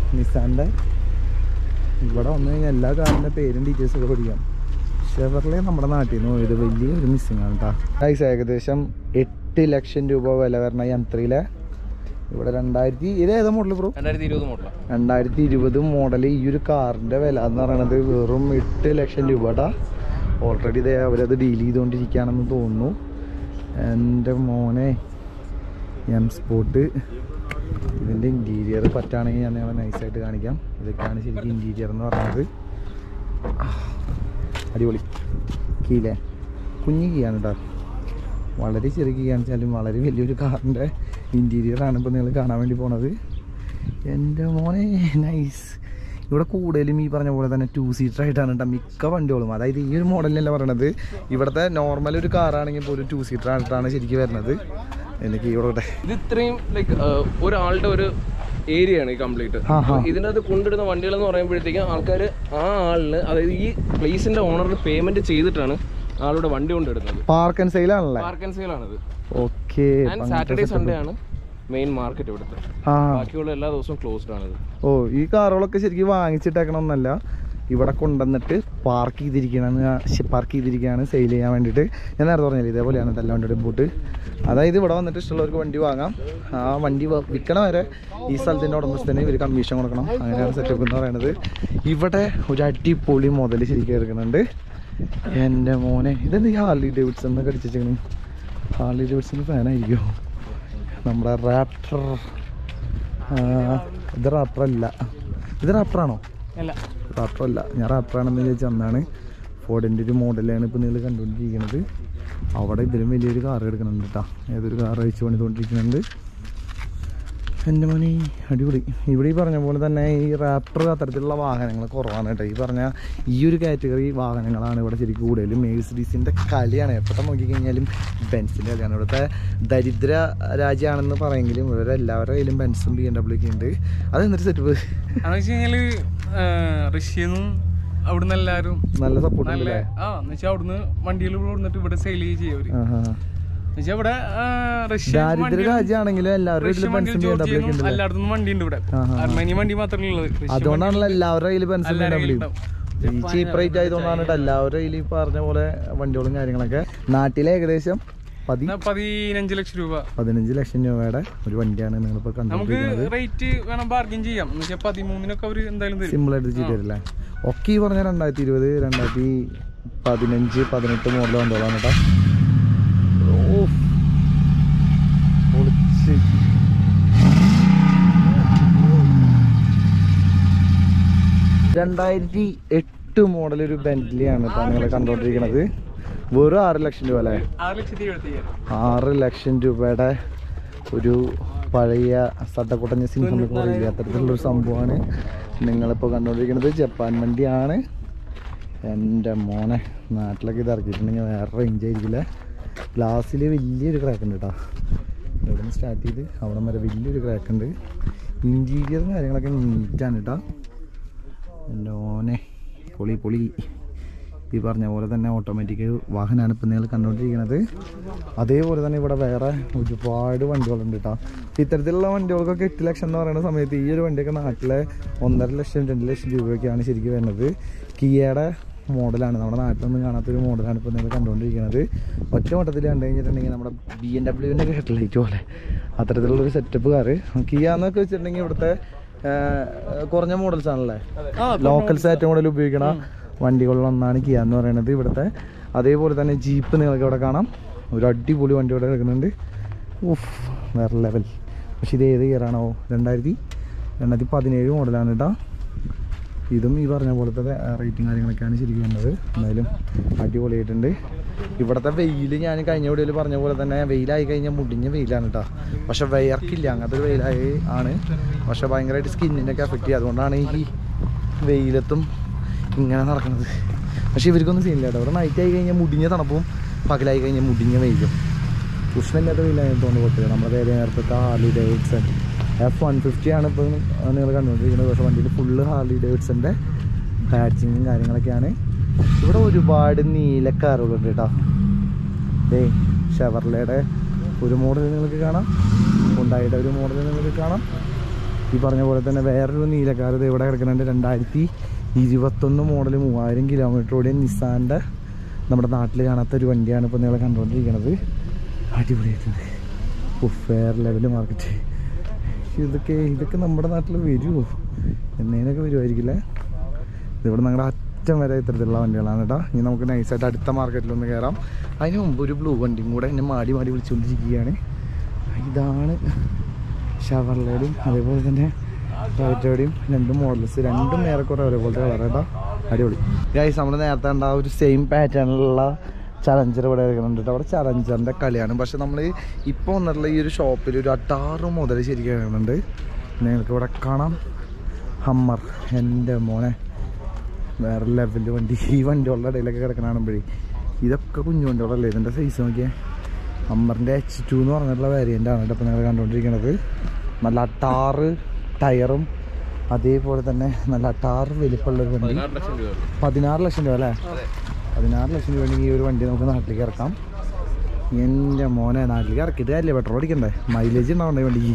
നിസാൻ്റെ ഇവിടെ വന്നു കഴിഞ്ഞാൽ എല്ലാ കാറിൻ്റെ പേരും ഡീറ്റെയിൽസ് ഒക്കെ പഠിക്കാം ഷെവർലെ നമ്മുടെ നാട്ടിൽ നിന്ന് പോയത് വലിയ ഒരു മിസ്സിംഗ് ആണ് കേട്ടോ ഗൈസ് ഏകദേശം എട്ട് ലക്ഷം രൂപ വില വരുന്ന എം ത്രീയിലെ ഇവിടെ രണ്ടായിരത്തി ഇത് ഏതാ മോഡൽ ബ്രോ രണ്ടായിരത്തി ഇരുപത് മോഡലാണ് രണ്ടായിരത്തി ഇരുപത് മോഡൽ ഈ ഒരു കാറിൻ്റെ വില എന്ന് പറയുന്നത് വെറും എട്ട് ലക്ഷം രൂപ കേട്ടാ ഓൾറെഡി ഇതേ അവരത് ഡീൽ ചെയ്തുകൊണ്ടിരിക്കുകയാണെന്ന് തോന്നുന്നു എൻ്റെ മോനെ എം സ്പോട്ട് ഇതിൻ്റെ ഇൻറ്റീരിയർ പറ്റുകയാണെങ്കിൽ ഞാൻ അവൻ നൈസായിട്ട് കാണിക്കാം ഇതൊക്കെയാണ് ശരിക്കും ഇൻറ്റീരിയർ എന്ന് പറയുന്നത് ആ, അടിപൊളി കീലേ കുഞ്ഞു കീയാണ് കേട്ടോ വളരെ ചെറിയ കീയാന്ന് വെച്ചാലും വളരെ വലിയൊരു കാറിൻ്റെ ഇൻറ്റീരിയറാണ് ഇപ്പോൾ നിങ്ങൾ കാണാൻ വേണ്ടി പോണത് എൻ്റെ മോനെ നൈസ് ഇവിടെ കൂടുതലും ഈ പറഞ്ഞ പോലെ തന്നെ ടു സീറ്റർ ആയിട്ടാണ് കേട്ടോ മിക്ക വണ്ടികളും അതായത് ഈ ഒരു മോഡലിനല്ല പറയണത് ഇവിടുത്തെ നോർമൽ ഒരു കാറാണെങ്കിൽ പോലും ടു സീറ്റർ ആയിട്ടാണ് ശരിക്കും വരുന്നത് എനിക്ക് ഇവിടെ ഇത് ഇത്രയും ലൈക്ക് ഒരാളുടെ ഒരു ഏരിയ ആണ് ഈ കംപ്ലീറ്റ് ആ, ആ. ഇതിനകത്ത് കൊണ്ടിടുന്ന വണ്ടികൾ എന്ന് പറയുമ്പോഴത്തേക്കും ആൾക്കാർ ആ ആളിന് അതായത് ഈ പ്ലേസിന്റെ ഓണറിന് പേയ്മെന്റ് ചെയ്തിട്ടാണ് ആളുടെ വണ്ടി കൊണ്ടിടുന്നത് പാർക്ക് ആൻഡ് സെയിലാണല്ലേ പാർക്ക് ആൻഡ് സെയിൽ ആണിത് ഓക്കെ ആൻഡ് സാറ്റർഡേ സൺഡേ ആണ് മെയിൻ മാർക്കറ്റ് ഇവിടുത്തെ ആ ബാക്കിയുള്ള എല്ലാ ദിവസവും ക്ലോസ്ഡ് ആണിത് ഓ ഈ കാറുകളൊക്കെ ശരിക്കും വാങ്ങിച്ചിട്ടേക്കണമെന്നല്ല ഇവിടെ കൊണ്ടുവന്നിട്ട് പാർക്ക് ചെയ്തിരിക്കുകയാണ് പാർക്ക് ചെയ്തിരിക്കുകയാണ് സെയിൽ ചെയ്യാൻ വേണ്ടിയിട്ട് ഞാൻ നേരത്തെ പറഞ്ഞില്ലേ ഇതേപോലെയാണ് എല്ലാ വണ്ടിയുടെ ബൂട്ട് അതായത് ഇവിടെ വന്നിട്ട് ഇഷ്ടമുള്ളവർക്ക് വണ്ടി വാങ്ങാം ആ വണ്ടി വ- വിൽക്കണ വരെ ഈ സ്ഥലത്തിൻ്റെ ഉടമസ്ഥന് ഇവർ കമ്മീഷൻ കൊടുക്കണം അങ്ങനെയാണ് സെറ്റപ്പ് എന്ന് പറയുന്നത് ഇവിടെ ഒരു അടിപൊളി മുതൽ ശരിക്കും എടുക്കുന്നുണ്ട് എൻ്റെ മോനെ ഇതെന്ത് ഈ ഹാർലി ഡേവിഡ്സൺ എന്നൊക്കെ അടിച്ചിരിക്കണേ ഹാർലി ഡേവിഡ്സൺ ഫാനായിരിക്കുമോ നമ്മുടെ റാപ്റ്റർ ഇത് റാപ്റ്റർ അല്ല ഇത് റാപ്റ്ററാണോ അല്ല റാപ്റ്റർ അല്ല ഞാൻ റാപ്റ്ററാണെന്ന് ചോദിച്ചാൽ അന്നാണ് ഫോർഡിൻ്റെ ഒരു മോഡലാണ് ഇപ്പോൾ നിങ്ങൾ കണ്ടുകൊണ്ടിരിക്കുന്നത് അവിടെ ഇതിലും വലിയൊരു കാർ എടുക്കുന്നുണ്ട് കേട്ടോ ഏതൊരു കാർ അയച്ചു പണിതുകൊണ്ടിരിക്കുന്നുണ്ട് എൻ്റെ മോനെ അടിപൊളി ഇവിടെ ഈ പറഞ്ഞ പോലെ തന്നെ ഈ റാപ്റ്റർ അത്തരത്തിലുള്ള വാഹനങ്ങൾ കുറവാണ് കേട്ടോ ഈ പറഞ്ഞ ഈ ഒരു കാറ്റഗറി വാഹനങ്ങളാണ് ഇവിടെ ശരിക്കും കൂടുതലും മേഴ്സിഡീസിൻ്റെ കലയാണ് എപ്പോഴും നോക്കിക്കഴിഞ്ഞാലും ബെൻസിൻ്റെ കലയാണ് ഇവിടുത്തെ ദരിദ്ര രാജ്യമാണെന്ന് പറയെങ്കിലും ഇവിടെ എല്ലാവരുടെ കയ്യിലും ബെൻസും ബി എം ഡബ്ല്യു ഒക്കെ ഉണ്ട് അത് എന്നിട്ട് സെറ്റപ്പ് അതെന്ന് വെച്ച് കഴിഞ്ഞാല് റഷ്യന്നും അവിടുന്ന് എല്ലാരും നല്ല സപ്പോർട്ട് നല്ല ഉണ്ടല്ലേ ആ എന്ന് വെച്ചാൽ അവിടുന്ന് വണ്ടികൾ കൊടുത്തിട്ട് ഇവിടെ സെയിൽ ചെയ്യും അവര് ആഹാ. എന്നുവെച്ചാൽ ഇവിടെ ആ, റഷ്യ ദാരിദ്ര്യ രാജ്യമാണെങ്കിലും എല്ലാവരുടെ റഷ്യൻ കയ്യിലും വണ്ടികൾ ബെൻസും ബി എം ഡബ്ല്യു ഒക്കെ ജോർജിയനും ഉണ്ടല്ലേ എല്ലായിടത്തും വണ്ടി ഉണ്ട് ഇവിടെ ആഹാ. അർമേനിയ വണ്ടി മാത്രമേ ഉള്ളത് റഷ്യൻ അതുകൊണ്ടാണല്ലോ എല്ലാവരുടെ കയ്യിൽ ബെൻസും ബി എം എല്ലാവരുടെ ഡബ്ല്യു കയ്യിലും ഈ ചീപ്പ് റേറ്റ് ആയതുകൊണ്ടാണ് കേട്ടോ എല്ലാവരുടെ കയ്യിൽ ഈ പറഞ്ഞ പോലെ വണ്ടികളും കാര്യങ്ങളൊക്കെ നാട്ടിലെ ഏകദേശം പതി എന്നാ പതിനഞ്ച് ലക്ഷം രൂപ പതിനഞ്ച് ലക്ഷം രൂപയുടെ ഒരു വണ്ടിയാണ് നിങ്ങളിപ്പോൾ നമുക്ക് കണ്ടുകൊണ്ടിരിക്കുന്നത് റേറ്റ് വേണം ബാർഗിൻ ചെയ്യാം എന്ന് വെച്ചാൽ പതിമൂന്നിനൊക്കെ അവര് എന്തായാലും തരും സിമ്പിൾ ആയിട്ട് ചെയ്തു തരില്ലേ ഒക്കെ ഈ പറഞ്ഞ രണ്ടായിരത്തി ഇരുപത് രണ്ടായിരത്തി പതിനഞ്ച് പതിനെട്ട് മോഡൽ വണ്ടികളാണ് കേട്ടോ ഓ പൊളിച്ച് രണ്ടായിരത്തി എട്ട് മോഡൽ ഒരു ബെന്റ്ലിയാണ് കേട്ടോ നിങ്ങൾ കണ്ടുകൊണ്ടിരിക്കുന്നത് വെറും ആറ് ലക്ഷം രൂപ അല്ലേ ആറ് ലക്ഷത്തി എഴുപത്തി ആറ് ലക്ഷം രൂപയുടെ ഒരു പഴയ സട്ടക്കുട്ടഞ്ഞ സിംഹം എന്നൊക്കെ പറയില്ലേ അത്തരത്തിലുള്ളൊരു സംഭവമാണ് നിങ്ങളിപ്പോൾ കണ്ടുകൊണ്ടിരിക്കുന്നത് ജപ്പാൻ വണ്ടിയാണ് എൻ്റെ മോനെ നാട്ടിലൊക്കെ ഇത് ഇറക്കിയിട്ടുണ്ടെങ്കിൽ വേറെ റേഞ്ച് ആയിരിക്കില്ല ഗ്ലാസ്സിൽ വലിയൊരു ക്രാക്ക് ഉണ്ട് കേട്ടോ ഇവിടെ നിന്ന് സ്റ്റാർട്ട് ചെയ്ത് അവിടെ വരെ വലിയൊരു ക്രാക്ക് ഉണ്ട് ഇൻറ്റീരിയറും കാര്യങ്ങളൊക്കെ നീറ്റാണ് കേട്ടോ എൻ്റെ മോനെ പൊളി പൊളി ഈ പറഞ്ഞ പോലെ തന്നെ ഓട്ടോമാറ്റിക് വാഹനമാണ് ഇപ്പം നിങ്ങൾ കണ്ടുകൊണ്ടിരിക്കുന്നത് അതേപോലെ തന്നെ ഇവിടെ വേറെ ഒരുപാട് വണ്ടികളുണ്ട് കേട്ടോ ഇത്തരത്തിലുള്ള വണ്ടികൾക്കൊക്കെ എട്ട് ലക്ഷം എന്ന് പറയുന്ന സമയത്ത് ഈ ഒരു വണ്ടിയൊക്കെ നാട്ടിലെ ഒന്നര ലക്ഷം രണ്ട് ലക്ഷം രൂപയൊക്കെയാണ് ശരിക്കും വരുന്നത് കിയയുടെ മോഡലാണ് നമ്മുടെ നാട്ടിലൊന്നും കാണാത്തൊരു മോഡലാണ് ഇപ്പോൾ നിങ്ങൾ കണ്ടുകൊണ്ടിരിക്കുന്നത് ഒറ്റ ഓട്ടത്തിൽ കണ്ടു കഴിഞ്ഞിട്ടുണ്ടെങ്കിൽ നമ്മുടെ ബി എം ഡബ്ല്യുവിൻ്റെ ഒക്കെ ഹെഡ്ലൈറ്റ് പോലെ അത്തരത്തിലുള്ളൊരു സെറ്റപ്പ് കാറ് കിയ എന്നൊക്കെ വെച്ചിട്ടുണ്ടെങ്കിൽ ഇവിടുത്തെ ആ, കുറഞ്ഞ മോഡൽസ് ആണല്ലേ ലോക്കൽസ് ഏറ്റവും കൂടുതൽ ഉപയോഗിക്കണ വണ്ടികളിലൊന്നാണ് കിയ എന്ന് പറയുന്നത് ഇവിടുത്തെ അതേപോലെ തന്നെ ജീപ്പ് നിങ്ങൾക്ക് ഇവിടെ കാണാം ഒരു അടിപൊളി വണ്ടി ഇവിടെ എടുക്കുന്നുണ്ട് ഉഫ് വേറെ ലെവൽ പക്ഷെ ഇത് ഏത് ഇയറാണോ രണ്ടായിരത്തി രണ്ടായിരത്തി പതിനേഴ് മോഡലാണ് കേട്ടോ ഇതും ഈ പറഞ്ഞ പോലത്തെ റേറ്റും കാര്യങ്ങളൊക്കെയാണ് ശരിക്കും വന്നത് എന്തായാലും അടിപൊളിയായിട്ടുണ്ട് ഇവിടുത്തെ വെയിൽ ഞാൻ കഴിഞ്ഞ വീഡിയോയിൽ പറഞ്ഞ പോലെ തന്നെ വെയിലായി കഴിഞ്ഞാൽ മുടിഞ്ഞ വെയിലാണ് കേട്ടോ പക്ഷെ വയർക്കില്ല അങ്ങനത്തെ ഒരു വെയിലായി ആണ് പക്ഷെ ഭയങ്കരമായിട്ട് സ്കിന്നിനൊക്കെ എഫക്റ്റ് ചെയ്യും അതുകൊണ്ടാണ് ഈ വെയിലത്തും ഇങ്ങനെ നടക്കുന്നത് പക്ഷെ ഇവർക്കൊന്നും സീനില്ല കേട്ടോ ഇവിടെ നൈറ്റ് ആയി കഴിഞ്ഞാൽ മുടിഞ്ഞ തണുപ്പും പകലായി കഴിഞ്ഞാൽ മുടിഞ്ഞ വെയിലും ഉഷ്ണമില്ലാത്ത വെയിലായതുകൊണ്ട് പൊട്ടുക നമ്മുടെ പേര് നേരത്തെ Harley Davidson F one fifty ആണ് ഇപ്പോൾ നിങ്ങൾ കണ്ടുകൊണ്ടിരിക്കുന്നത് പക്ഷേ വണ്ടിയിൽ ഫുള്ള് ഹാർലി ഡേവിഡ്സൻ്റെ ബാഡ്ജിങ്ങും കാര്യങ്ങളൊക്കെയാണ് ഇവിടെ ഒരുപാട് നീല കാറുകളുണ്ട് കേട്ടോ ദേ ഷെവർലയുടെ ഒരു മോഡൽ നിങ്ങൾക്ക് കാണാം ഹുണ്ടായിയുടെ ഒരു മോഡൽ നിങ്ങൾക്ക് കാണാം ഈ പറഞ്ഞ പോലെ തന്നെ വേറൊരു നീലക്കാർ ഇത് ഇവിടെ കിടക്കുന്നുണ്ട് രണ്ടായിരത്തി ഇരുപത്തൊന്ന് മോഡൽ മൂവായിരം കിലോമീറ്റർ ഓടിയ നിസാൻ്റെ നമ്മുടെ നാട്ടിൽ കാണാത്ത ഒരു വണ്ടിയാണ് ഇപ്പോൾ നിങ്ങൾ കണ്ടുകൊണ്ടിരിക്കുന്നത് അടിപൊളിയായിട്ടുണ്ട് ഉഫ് വേറെ ലെവൽ മാർക്കറ്റ് ഇതൊക്കെ ഇതൊക്കെ നമ്മുടെ നാട്ടിൽ വരുമോ എന്നേനൊക്കെ വരുമായിരിക്കില്ലേ ഇതിവിടെ ഞങ്ങളുടെ അറ്റം വരെ ഇത്തരത്തിലുള്ള വണ്ടികളാണ് കേട്ടോ ഇനി നമുക്ക് നൈസായിട്ട് അടുത്ത മാർക്കറ്റിലൊന്ന് കയറാം അതിന് മുമ്പ് ഒരു ബ്ലൂ വണ്ടിയും കൂടെ എന്നെ മാടി മാടി വിളിച്ചുകൊണ്ടിരിക്കുകയാണ് ഇതാണ് ഷവർലയുടെയും അതേപോലെ തന്നെ ടൊയറ്റയുടെയും രണ്ട് മോഡൽസ് രണ്ടും ഏറെക്കുറെ ഒരേപോലത്തെ കളർ കേട്ടോ അടിപൊളി ഗൈസ് നമ്മൾ നേരത്തെ കണ്ട ആ ഒരു സെയിം പാറ്റേണിലുള്ള ചലഞ്ചർ ഇവിടെ ഇരിക്കുന്നുണ്ട് കേട്ടോ അവിടെ ചലഞ്ചറിൻ്റെ കളിയാണ് പക്ഷെ നമ്മൾ ഇപ്പോൾ വന്നിട്ടുള്ള ഈ ഒരു ഷോപ്പിൽ ഒരു അട്ടാറ് മുതൽ ശരിക്കും ഇറങ്ങുന്നുണ്ട് നിങ്ങൾക്ക് ഇവിടെ കാണാം ഹമ്മർ എൻ്റെ മോനെ വേറെ ലെവലിൽ വണ്ടി ഈ വണ്ടികളുടെ ഇടയിലൊക്കെ കിടക്കണ കാണുമ്പോഴേ ഇതൊക്കെ കുഞ്ഞു വണ്ടികളല്ലേ ഇതിൻ്റെ സൈസ് നോക്കിയേ ഹമ്മറിൻ്റെ എച്ച് ടു എന്ന് പറഞ്ഞിട്ടുള്ള വേരിയൻ്റ് ആണ് കേട്ടോ ഇപ്പോൾ നിങ്ങൾ കണ്ടുകൊണ്ടിരിക്കുന്നത് നല്ല അട്ടാറ് ടയറും അതേപോലെ തന്നെ നല്ല അട്ടാറ് വലിപ്പമുള്ളൊരു വണ്ടി പതിനാറ് ലക്ഷം രൂപ പതിനാറ് ലക്ഷം രൂപ അല്ലേ പതിനാറ് ലക്ഷം രൂപ ഈ ഒരു വണ്ടി നമുക്ക് നാട്ടിലേക്ക് ഇറക്കാം എൻ്റെ മോനെ നാട്ടിലേക്ക് ഇറക്കിയിട്ട് കാര്യമില്ല പെട്രോൾ അടിക്കണ്ടേ മൈലേജ് ഉണ്ടാവണ്ടേ വണ്ടിക്ക്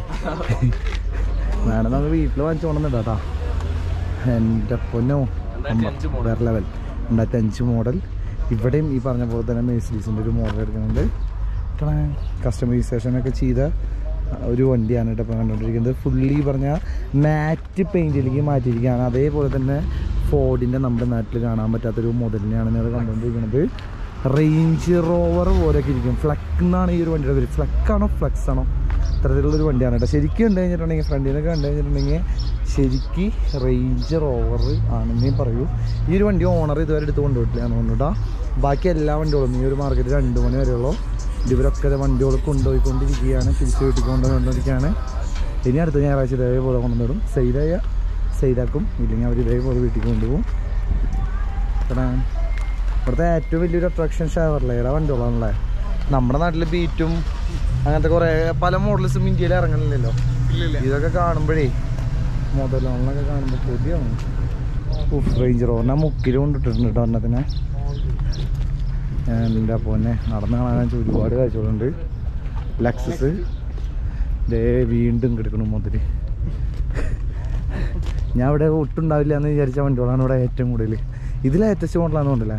വേണം നമുക്ക് വീട്ടിൽ വാങ്ങിച്ചു കൊണ്ടുവന്നിട്ടാ കേട്ടോ എൻ്റെ പൊന്നോ രണ്ടായിരത്തി അഞ്ച് model. വേറെ ലെവൽ രണ്ടായിരത്തി അഞ്ച് മോഡൽ ഇവിടെയും ഈ പറഞ്ഞ പോലെ തന്നെ മേഴ്സിഡീസിൻ്റെ ഒരു മോഡൽ എടുക്കുന്നുണ്ട് കസ്റ്റമൈസേഷൻ ഒക്കെ ചെയ്ത ഒരു വണ്ടിയാണ് കേട്ടോ ഇപ്പോൾ കണ്ടുകൊണ്ടിരിക്കുന്നത് ഫുള്ളി പറഞ്ഞ മാറ്റ് പെയിൻറ്റിലേക്ക് മാറ്റിയിരിക്കുകയാണ് അതേപോലെ തന്നെ ഫോർഡിൻ്റെ നമ്മുടെ നാട്ടിൽ കാണാൻ പറ്റാത്തൊരു മോഡലിനെയാണ് നിങ്ങൾ കണ്ടുകൊണ്ടിരിക്കുന്നത് റേഞ്ച് റോവർ പോലെയൊക്കെ ഇരിക്കും ഫ്ലക്ക് എന്നാണ് ഈ ഒരു വണ്ടിയുടെ പേര് ഫ്ലക്ക് ആണോ ഫ്ലക്സ് ആണോ ഇത്തരത്തിലുള്ളൊരു വണ്ടിയാണ് കേട്ടോ ശരിക്കും കണ്ടു കഴിഞ്ഞിട്ടുണ്ടെങ്കിൽ ഫ്രണ്ടിൽ നിന്നൊക്കെ കണ്ടു കഴിഞ്ഞിട്ടുണ്ടെങ്കിൽ ശരിക്ക് റേഞ്ച് റോവർ ആണെന്നേ പറയൂ ഈ ഒരു വണ്ടി ഓണർ ഇതുവരെ എടുത്ത് കൊണ്ടുപോയിട്ടില്ല അതുകൊണ്ടുട്ടാ ബാക്കി എല്ലാ വണ്ടികളും ഈ ഒരു മാർക്കറ്റ് രണ്ട് മണി വരെയുള്ളൂ ഇവരൊക്കെ ഇത് വണ്ടികൾ കൊണ്ടുപോയിക്കൊണ്ടിരിക്കുകയാണ് തിരിച്ച് വീട്ടിൽ കൊണ്ടുപോയിക്കൊണ്ടിരിക്കുകയാണ് ഇനി അടുത്ത ഞായറാഴ്ച ഇതേപോലെ കൊണ്ടുവന്നിടും സെയിലായ സെയിലാക്കും ഇല്ലെങ്കിൽ അവർ ഇതേപോലെ വീട്ടിൽ കൊണ്ടുപോകും ഇവിടെ ഇവിടുത്തെ ഏറ്റവും വലിയൊരു അട്രാക്ഷൻ ഷവർലയുടെ വണ്ടികളാണല്ലേ നമ്മുടെ നാട്ടിൽ ബീറ്റും അങ്ങനത്തെ കുറേ പല മോഡൽസും ഇന്ത്യയിൽ ഇറങ്ങണില്ലല്ലോ ഇല്ലില്ല ഇതൊക്കെ കാണുമ്പോഴേ മുതലോണൊക്കെ കാണുമ്പോൾ കൊതിയാണ് ഉഫ് റേഞ്ച് റോറിനെ മുക്കിൽ കൊണ്ടിട്ടിട്ടുണ്ട് കേട്ടോ ഒരെണ്ണത്തിനെ എൻ്റെ പൊന്നെ നടന്ന് കാണാൻ ഒരുപാട് കാഴ്ചകളുണ്ട് ലക്സസ് ദേ വീണ്ടും കിടക്കണം മുതൽ ഞാൻ ഇവിടെ ഒട്ടുണ്ടാവില്ല എന്ന് വിചാരിച്ച വണ്ടികളാണ് ഇവിടെ ഏറ്റവും കൂടുതൽ ഇത് ലേറ്റസ്റ്റ് മോഡലാണെന്ന് തോന്നില്ലേ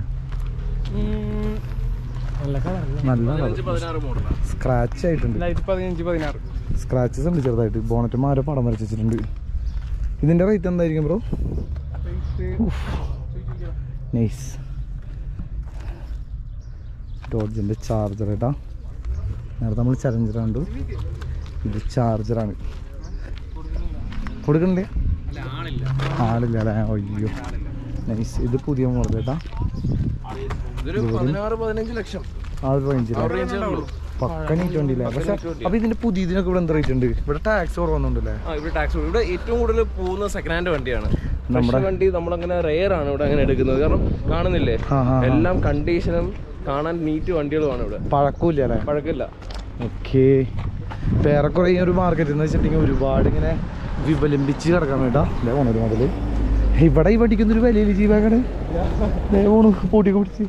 നല്ല കളറല്ല നല്ല പതിനഞ്ച് പതിനാറ് മോഡലാണ് സ്ക്രാച്ച് ആയിട്ടുണ്ട് രണ്ടായിരത്തി പതിനഞ്ച് പതിനാറ് സ്ക്രാച്ചസ് ഉണ്ട് ചെറുതായിട്ട് ബോണറ്റ് ആരോ പടം വരച്ച് വെച്ചിട്ടുണ്ട് ഇതിന്റെ റേറ്റ് എന്തായിരിക്കും ബ്രോ നൈസ് ഡോഡ്ജിന്റെ ചാർജർ കേട്ടാ നേരത്തെ നമ്മൾ ചലഞ്ചർ കണ്ടു ഇത് ചാർജറാണ് കൊടുക്കണ്ടേ അല്ല ആളില്ല ആളില്ല അല്ലേ അയ്യോ നൈസ് ഇത് പുതിയ മോഡൽ കേട്ടാ ഇതൊരു പതിനാറ് പതിനഞ്ച് ലക്ഷം ആ ഒരു റേഞ്ചിൽ ആ റേഞ്ചേ ഉള്ളൂ പക്ക നീറ്റ് വണ്ടിയില്ലേ പക്ഷെ അപ്പൊ ഇതിന്റെ പുതിയ ഇതിനൊക്കെ ഇവിടെ എന്താ റേറ്റ് ഉണ്ട് ഇവിടെ ടാക്സ് കുറവൊന്നുണ്ടല്ലേ ആ ഇവിടെ ടാക്സ് ഇവിടെ ഏറ്റവും കൂടുതൽ പോകുന്ന സെക്കൻഡ് ഹാൻഡ് വണ്ടിയാണ് നമ്മുടെ- നമ്മുടെ വണ്ടി നമ്മളങ്ങനെ റെയർ ആണ് ഇവിടെ അങ്ങനെ എടുക്കുന്നത് കാരണം കാണുന്നില്ലേ ആ, ആ, ആ. എല്ലാം കണ്ടീഷനും കാണാൻ നീറ്റ് വണ്ടികളുമാണ് ഇവിടെ പഴക്കൂല്ല അല്ലേ പഴക്കില്ല ഓക്കെ ഏറെക്കുറെ ഈ ഒരു മാർക്കറ്റ് എന്ന് വെച്ചിട്ടുണ്ടെങ്കിൽ ഒരുപാട് ഇങ്ങനെ വിപലംബിച്ച് കിടക്കാൻ വേണ്ടാ ഇതേ പോണൊരു മുതല് ഇവിടെ ഈ വണ്ടിക്കൊന്നൊരു വിലയില്ല ജീവാകണ് ദേ പോണു പൊടി കുടിച്ച്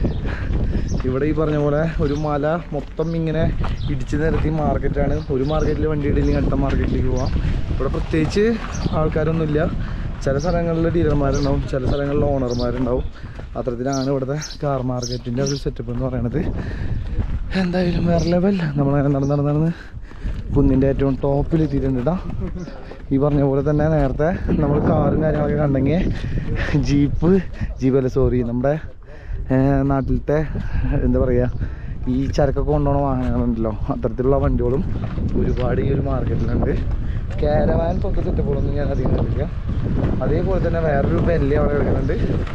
ഇവിടെ ഈ പറഞ്ഞ പോലെ ഒരു മല മൊത്തം ഇങ്ങനെ ഇടിച്ച് നിരത്തി മാർക്കറ്റാണ് ഒരു മാർക്കറ്റിൽ വണ്ടി ഇടില്ലെങ്കിൽ അടുത്ത മാർക്കറ്റിലേക്ക് പോവാം ഇവിടെ പ്രത്യേകിച്ച് ആൾക്കാരൊന്നുമില്ല ചില സ്ഥലങ്ങളിൽ ഡീലർമാരുണ്ടാവും ചില സ്ഥലങ്ങളിൽ ഓണർമാരുണ്ടാവും അത്തരത്തിലാണ് ഇവിടുത്തെ കാർ മാർക്കറ്റിൻ്റെ ഒരു സെറ്റപ്പ് എന്ന് പറയുന്നത് എന്തായാലും വേറെ ലെവൽ നമ്മളങ്ങനെ നടന്ന് നടന്ന് നടന്ന് കുന്നിൻ്റെ ഏറ്റവും ടോപ്പിൽ എത്തിയിട്ടുണ്ട് കേട്ടോ ഈ പറഞ്ഞ പോലെ തന്നെ നേരത്തെ നമ്മൾ കാറും കാര്യങ്ങളൊക്കെ കണ്ടെങ്കിൽ ജീപ്പ് ജീപ്പല്ല സോറി നമ്മുടെ ഏർ, നാട്ടിലത്തെ എന്താ പറയുക ഈ ചരക്കൊക്കെ കൊണ്ടുപോകുന്ന വാഹനങ്ങളുണ്ടല്ലോ അത്തരത്തിലുള്ള വണ്ടികളും ഒരുപാട് ഈ ഒരു മാർക്കറ്റിലുണ്ട് കാരവാൻ പൊക്കെ സെറ്റപ്പുകളൊന്നും ഞാൻ അധികം കണ്ടില്ല അതേപോലെ തന്നെ വേറൊരു ബെല്ല് അവിടെ കിടക്കുന്നുണ്ട്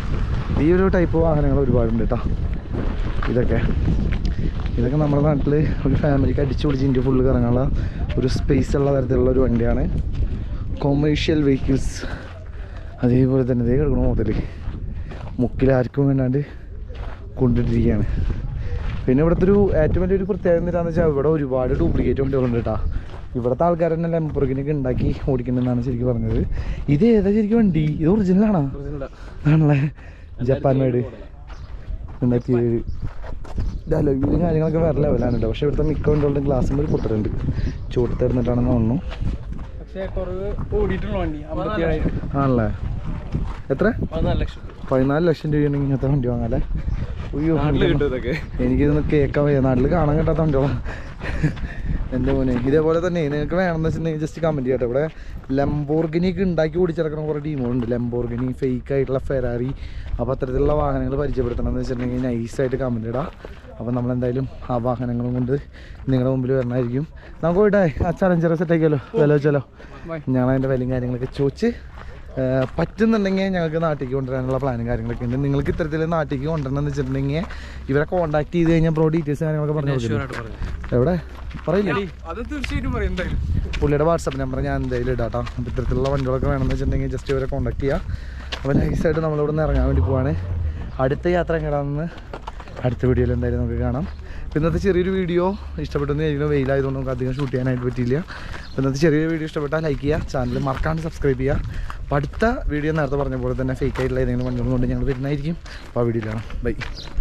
ഈ ഒരു ടൈപ്പ് വാഹനങ്ങൾ ഒരുപാടുണ്ട് കേട്ടോ ഇതൊക്കെ ഇതൊക്കെ നമ്മുടെ നാട്ടിൽ ഒരു ഫാമിലിക്ക് അടിച്ചു പൊളിച്ച് ഇന്ത്യ ഫുള്ള് കറങ്ങാനുള്ള ഒരു സ്പേസ് ഉള്ള തരത്തിലുള്ള ഒരു വണ്ടിയാണ് കൊമേഴ്ഷ്യൽ വെഹിക്കിൾസ് അതേപോലെ തന്നെ ഇതേ കിടക്കണ മുതൽ മുക്കിൽ ആർക്കും വേണ്ടാണ്ട് കൊണ്ടിട്ടിരിക്കുകയാണ് പിന്നെ ഇവിടുത്തെ ഒരു ഏറ്റവും വലിയൊരു പ്രത്യേകത എന്താണെന്ന് വെച്ചാൽ ഇവിടെ ഒരുപാട് ഡ്യൂപ്ലിക്കേറ്റ് വണ്ടികളുണ്ട് കേട്ടോ ഇവിടുത്തെ ആൾക്കാർ തന്നെ ലംബോർഗിനൊക്കെ ഉണ്ടാക്കി ഓടിക്കുന്നുണ്ടെന്നാണ് ശരിക്കും പറഞ്ഞത് ഇത് ഏതാ ശരിക്കും വണ്ടി ഇത് ഒറിജിനലാണോ ആണല്ലേ ജപ്പാൻ മേഡ് രണ്ടായിരത്തി ഏഴ് ഡയലോഗിലും കാര്യങ്ങളൊക്കെ വേറെ ലെവലാണ് കേട്ടോ പക്ഷേ ഇവിടുത്തെ മിക്ക വണ്ടികളുടെ ഗ്ലാസ് ഒരു പൊട്ടലുണ്ട് ചൂടത്തിരുന്നിട്ടാണെന്ന് തോന്നുന്നു കുറവ് ഓടിയിട്ടുള്ള വണ്ടി അമ്പത്തിയേഴായിരം ആണല്ലേ എത്ര പതിനാല് ലക്ഷം രൂപ പതിനാല് ലക്ഷം രൂപയാണ് ഇങ്ങനത്തെ വണ്ടി വാങ്ങാല്ലേ അയ്യോ നാട്ടിൽ കിട്ടും ഇതൊക്കെ എനിക്കിതൊന്ന് കേൾക്കാൻ വയ്യ നാട്ടിൽ കാണാൻ കിട്ടാത്ത വണ്ടിയോളാം എൻ്റെ മോനെ ഇതേപോലെ തന്നെ നിങ്ങൾക്ക് വേണമെന്ന് വെച്ചിട്ടുണ്ടെങ്കിൽ ജസ്റ്റ് കമൻറ്റ് ചെയ്യട്ടെ ഇവിടെ ലംബോർഗിനിക്ക് ഉണ്ടാക്കി ഓടിച്ചിറക്കുന്ന കുറേ ടീമുകളുണ്ട് ലംബോർഗിനി ഫേക്ക് ആയിട്ടുള്ള ഫെറാറി അപ്പോൾ അത്തരത്തിലുള്ള വാഹനങ്ങൾ പരിചയപ്പെടുത്തണം എന്ന് വെച്ചിട്ടുണ്ടെങ്കിൽ നൈസായിട്ട് കമൻറ്റ് ഇടാം അപ്പോൾ നമ്മളെന്തായാലും ആ വാഹനങ്ങളും കൊണ്ട് നിങ്ങളുടെ മുമ്പിൽ വരണമായിരിക്കും നമുക്ക് പോയിട്ടേ ആ ചലഞ്ചർ സെറ്റ് ആക്കിയാലോ വില വെച്ചാലോ Bye. ഞങ്ങൾ അതിൻ്റെ വിലയും കാര്യങ്ങളൊക്കെ ചോദിച്ച് ഏർ പറ്റുന്നുണ്ടെങ്കിൽ ഞങ്ങൾക്ക് നാട്ടിലേക്ക് കൊണ്ടുവരാനുള്ള പ്ലാനും കാര്യങ്ങളൊക്കെ ഉണ്ട് നിങ്ങൾക്ക് ഇത്തരത്തിൽ നാട്ടിലേക്ക് കൊണ്ടുവരണം എന്ന് വെച്ചിട്ടുണ്ടെങ്കിൽ ഇവരെ കോൺടാക്ട് ചെയ്ത് കഴിഞ്ഞാൽ ബ്രോ ഡീറ്റെയിൽസ് കാര്യങ്ങളൊക്കെ പറഞ്ഞു കൊടുക്കില്ല എവിടെ പറയില്ലേ അത് തീർച്ചയായിട്ടും പറയും എന്തായാലും പുള്ളിയുടെ വാട്സപ്പ് നമ്പർ ഞാൻ എന്തായാലും ഇടാം കേട്ടോ അപ്പോൾ ഇത്തരത്തിലുള്ള വണ്ടികളൊക്കെ വേണമെന്ന് വെച്ചിട്ടുണ്ടെങ്കിൽ ജസ്റ്റ് ഇവരെ കോൺടാക്ട് ചെയ്യുക അപ്പോൾ നൈസായിട്ട് നമ്മളിവിടെ നിന്ന് ഇറങ്ങാൻ വേണ്ടി പോവാണ് അടുത്ത യാത്ര എങ്ങനെയാണെന്ന് അടുത്ത വീഡിയോയിൽ എന്തായാലും നമുക്ക് കാണാം അപ്പോൾ ഇന്നത്തെ ചെറിയൊരു വീഡിയോ ഇഷ്ടപ്പെട്ടെന്ന് കഴിഞ്ഞാൽ വെയിലായതുകൊണ്ട് നമുക്ക് അധികം ഷൂട്ട് ചെയ്യാനായിട്ട് പറ്റിയില്ല അപ്പോൾ ഇന്നത്തെ ചെറിയൊരു വീഡിയോ ഇഷ്ടപ്പെട്ടാൽ ലൈക്ക് ചെയ്യുക ചാനൽ മറക്കാണ്ട് സബ്സ്ക്രൈബ് ചെയ്യുക അപ്പോൾ അടുത്ത വീഡിയോ നേരത്തെ പറഞ്ഞ പോലെ തന്നെ ഫേക്ക് ആയിട്ടുള്ള ഏതെങ്കിലും വണ്ടികളും കൊണ്ട് ഞങ്ങൾ വരുന്നതായിരിക്കും അപ്പോൾ ആ വീഡിയോയിലാണ് ബൈ